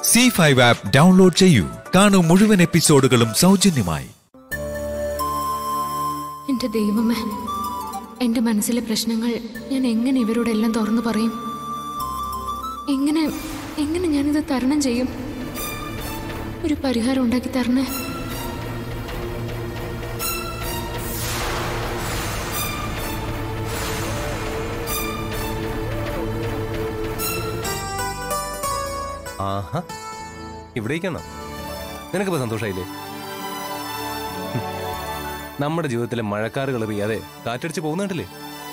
C five app download ചെയ്യൂ കാണൂ മുഴുവൻ എപ്പിസോഡുകളും സൗജന്യമായി എന്റെ ദൈവമേ എന്റെ മനസ്സിലെ പ്രശ്നങ്ങൾ ഞാൻ എങ്ങനെ ഇവരോടെല്ലാം തുറന്നു പറയും എങ്ങനെ എങ്ങനെ ഞാനിത് തരണം ചെയ്യും ഒരു പരിഹാരം ഉണ്ടാക്കി തരണേ ആഹാ ഇവിടേക്കാണോ നിനക്കിപ്പോ സന്തോഷമായില്ലേ ഹും. നമ്മുടെ ജീവിതത്തിലെ മഴക്കാറുകൾ പെയ്യാതെ കാറ്റടിച്ച് പോകുന്നുണ്ടല്ലേ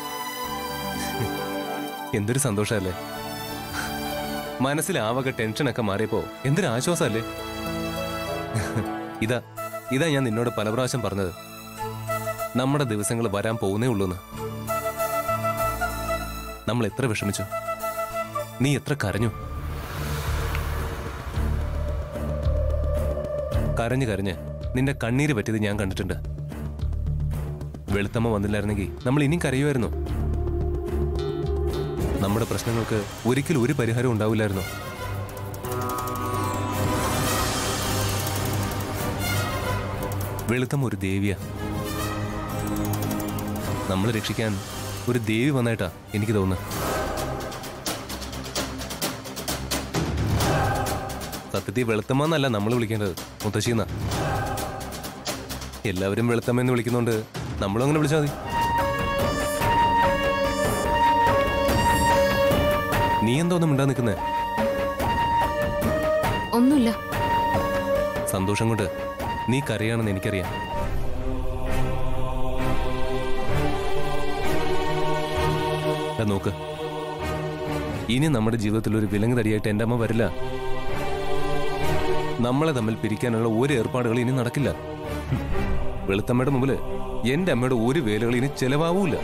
എന്തൊരു സന്തോഷമല്ലേ മനസ്സിൽ ആവക ടെൻഷനൊക്കെ മാറിയപ്പോ എന്തൊരു ആശ്വാസമല്ലേ ഇതാ ഇതാ ഞാൻ നിന്നോട് പല പ്രാവശ്യം പറഞ്ഞത് നമ്മുടെ ദിവസങ്ങൾ വരാൻ പോകുന്നേ ഉള്ളൂന്ന് നമ്മൾ എത്ര വിഷമിച്ചു നീ എത്ര കരഞ്ഞു കരഞ്ഞ് കരഞ്ഞ് നിന്റെ കണ്ണീര് പറ്റിയത് ഞാൻ കണ്ടിട്ടുണ്ട് വെളുത്തമ്മ വന്നില്ലായിരുന്നെങ്കിൽ നമ്മൾ ഇനിയും കരയുമായിരുന്നു നമ്മുടെ പ്രശ്നങ്ങൾക്ക് ഒരിക്കലും ഒരു പരിഹാരം ഉണ്ടാവില്ലായിരുന്നു വെളുത്തമ്മ ഒരു ദേവിയാ നമ്മൾ രക്ഷിക്കാൻ ഒരു ദേവി വന്നായിട്ടാ എനിക്ക് തോന്നുന്നത് സത്യത്തിൽ വെളുത്തമ്മ എന്നല്ല നമ്മൾ വിളിക്കേണ്ടത് മുത്തശ്ശിന്നാ എല്ലാവരും വെളുത്തമ്മ എന്ന് വിളിക്കുന്നോണ്ട് നമ്മളും അങ്ങനെ വിളിച്ചാൽ മതി നീ എന്തോന്നും മിണ്ടാ നിൽക്കുന്നേ ഒന്നുമില്ല സന്തോഷം കൊണ്ട് നീ കരയാണെന്ന് എനിക്കറിയാം ദാ നോക്ക് ഇനി നമ്മുടെ ജീവിതത്തിൽ ഒരു വിലങ്ങ് തടിയായിട്ട് എൻ്റെ അമ്മ വരില്ല നമ്മളെ തമ്മിൽ പിരിക്കാനുള്ള ഒരു ഏർപ്പാടുകൾ ഇനി നടക്കില്ല ഹും. വെളുത്തമ്മയുടെ മുമ്പില് എന്റെ അമ്മയുടെ ഒരു വേലകൾ ഇനി ചെലവാവൂല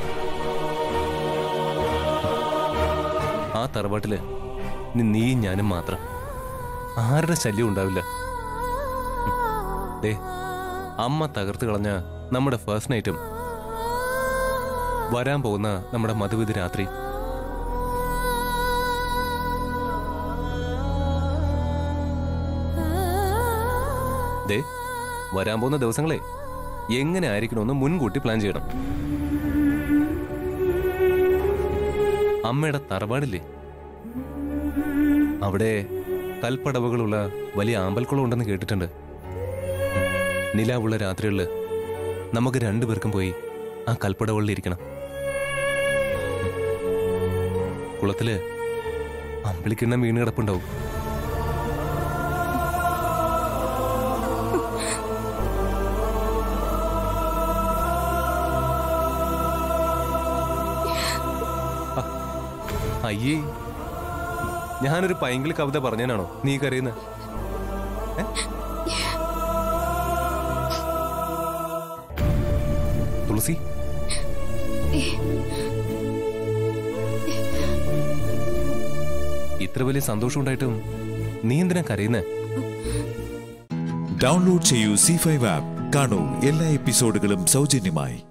ആ തറവാട്ടില് ഇനി നീയും ഞാനും മാത്രം ആരുടെ ശല്യം ഉണ്ടാവില്ല ഹും. ദേ അമ്മ തകർത്ത് കളഞ്ഞ നമ്മുടെ ഫസ്റ്റ് നൈറ്റും വരാൻ പോകുന്ന നമ്മുടെ മധുവിധ രാത്രി ദേ വരാൻ പോകുന്ന ദിവസങ്ങളെ എങ്ങനെ ആയിരിക്കണമെന്ന് മുൻകൂട്ടി പ്ലാൻ ചെയ്യണം അമ്മയുടെ തറവാടില്ലേ അവിടെ കൽപ്പടവുകളുള്ള വലിയ ആമ്പൽക്കുളം ഉണ്ടെന്ന് കേട്ടിട്ടുണ്ട് നിലാവുള്ള രാത്രികളില് നമുക്ക് രണ്ടുപേർക്കും പോയി ആ കൽപ്പടവുകളിൽ ഇരിക്കണം കുളത്തില് അമ്പിളിക്കിണ്ണം വീണ് കിടപ്പുണ്ടാവും അയ്യേ ഞാനൊരു പൈങ്കിളി കവിത പറഞ്ഞാണോ നീ കരയുന്നത് ഏ? തുളസി ഇത്ര വലിയ സന്തോഷം ഉണ്ടായിട്ടും നീ എന്തിനാ കരയുന്നേ ഡൗൺലോഡ് ചെയ്യൂ സി ഫൈവ് ആപ്പ് കാണൂ എല്ലാ എപ്പിസോഡുകളും സൗജന്യമായി